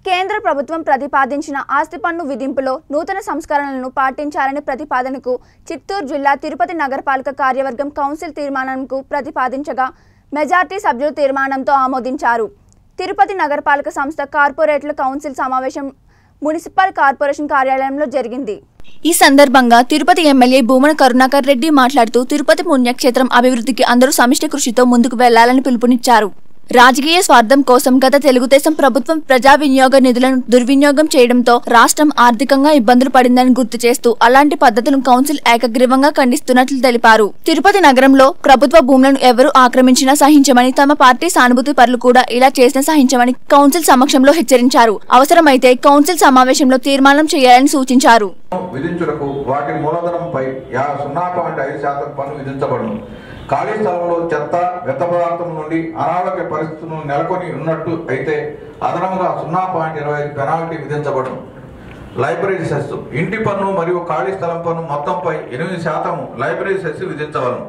కేంద్ర ప్రభుత్వం ప్రతిపాదించిన ఆస్తి పన్ను విధింపులో నూతన సంస్కరణలను పాటించాలనే ప్రతిపాదనకు చిత్తూరు జిల్లా తిరుపతి నగరపాలక కార్యవర్గం కౌన్సిల్ తీర్మానంకు ప్రతిపాదించగా మెజార్టీ సభ్యులు తీర్మానంతో ఆమోదించారు తిరుపతి నగరపాలక సంస్థ కార్పొరేట్ల కౌన్సిల్ సమావేశం మున్సిపల్ కార్పొరేషన్ కార్యాలయంలో జరిగింది ఈ సందర్భంగా తిరుపతి ఎమ్మెల్యే భూమన కరుణాకర్ రెడ్డి మాట్లాడుతూ తిరుపతి పుణ్యక్షేత్రం అభివృద్ధికి అందరూ సమిష్టి కృషితో ముందుకు వెళ్లాలని పిలుపునిచ్చారు రాజకీయ స్వార్థం కోసం గత తెలుగుదేశం ప్రభుత్వం ప్రజా వినియోగ నిధులను దుర్వినియోగం చేయడంతో రాష్ట్రం ఆర్థికంగా ఇబ్బందులు పడిందని గుర్తు చేస్తూ అలాంటి పద్ధతులను కౌన్సిల్ ఏకగ్రీవంగా ఖండిస్తున్నట్లు తెలిపారు తిరుపతి నగరంలో ప్రభుత్వ భూములను ఎవరు ఆక్రమించినా సహించమని తమ పార్టీ సానుభూతి పరులు కూడా ఇలా చేసినా సహించమని కౌన్సిల్ సమక్షంలో హెచ్చరించారు అవసరమైతే కౌన్సిల్ సమావేశంలో తీర్మానం చేయాలని సూచించారు విధించుటకు వాటి మూలధనంపై యా సున్నా పాయింట్ ఐదు శాతం పన్ను విధించబడును ఖాళీ స్థలంలో చెత్త వ్యర్థ పదార్థం నుండి అనారోగ్య పరిస్థితులు నెలకొని ఉన్నట్టు అయితే అదనంగా సున్నా పాయింట్ ఇరవై ఐదు పెనాల్టీ విధించబడును లైబ్రరీ సెస్ ఇంటి పన్ను మరియు ఖాళీ స్థలం పన్ను మొత్తంపై ఎనిమిది శాతం లైబ్రరీ సెస్ విధించవలను